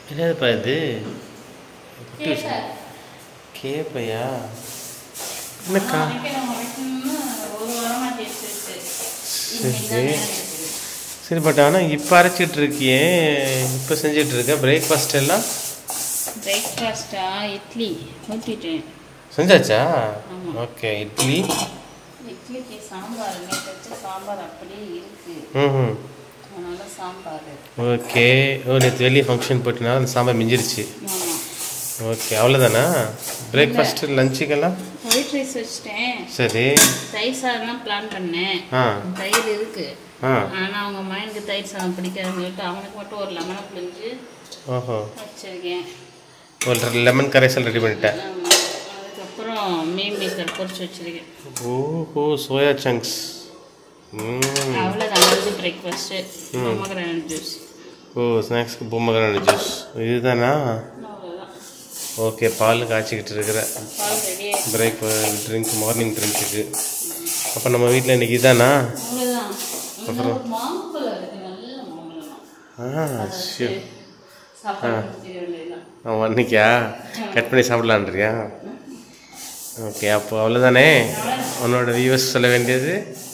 என்னதுப்பா இது குட்டி விஷயம். கேப்பையா என்னக்கா ஒரு வாரமா டேஸ்ட் இருக்கு இன்னைக்கு தான் சரி நேரம் இருக்குது. சரி பட் ஆனால் இப்போ அரைச்சிட்டு இருக்கியே இப்போ செஞ்சிட்டு இருக்க பிரேக்ஃபாஸ்ட் எல்லாம் பிரேக்ஃபாஸ்டா இட்லி ஊற்றிட்டேன் செஞ்சாச்சா ஆமா. ஓகே இட்லி இட்லிக்கு சாம்பார் நேற்று வச்ச சாம்பார் அப்படியே இருக்கு ம் அதனால சாம்பார் ஓகே ஓ நேற்று வெளியே ஃபங்க்ஷன் போயிட்டுனால அந்த சாம்பார் மிஞ்சிருச்சு ஆமாம் ஓகே அவ்வளோதானா பிரேக்ஃபாஸ்ட் லஞ்சுக்கெல்லாம் ஒயிட் ரைஸ் வச்சுட்டேன் சரி தயிர் சாதம்லாம் பிளான் பண்ணேன் ஆ தயிர் இருக்கு ஆ ஆனால் அவங்க மைண்டுக்கு தயிர் சாதம் பிடிக்காதுன்னு சொல்லிட்டு அவனுக்கு மட்டும் ஒரு லெமனை புழிஞ்சு ஓஹோ வச்சிருக்கேன் ஒரு லெமன் கரைசல் ரெடி பண்ணிட்டேன் ஆமா. அதுக்கப்புறம் மீன் மேக்கர் பொரிச்சு வச்சிருக்கேன் ஓஹோ சோயா சங்க்ஸ் ம் அவ்வளோதான் அது பிரேக்ஃபாஸ்ட்டு பொம்மக்ரானட் ஜூஸ் ஓ ஸ்நாக்ஸ்க்கு பொம்மகரான ஜூஸ் இதுதானா அவ்வளோதான் ஓகே பால் காய்ச்சிக்கிட்டு இருக்கிற பால் ரெடி பிரேக் ட்ரிங்க் மார்னிங் ட்ரிங்க்குக்கு அப்போ நம்ம வீட்டில் இன்னைக்கு இதானா அவ்வளோதான் இன்னும் ஒரு மாம்பழம் இருக்கு நல்ல மாம்பழம் ஆ ஷியூ சாப்பாடு கொடுத்துக்க வேண்டியதுதான் அவன் அன்னைக்கா கட் பண்ணி சாப்பிடலான்றியா ஓகே அப்போ அவ்வளோதானே உன்னோட வியூவர்ஸ் சொல்ல வேண்டியது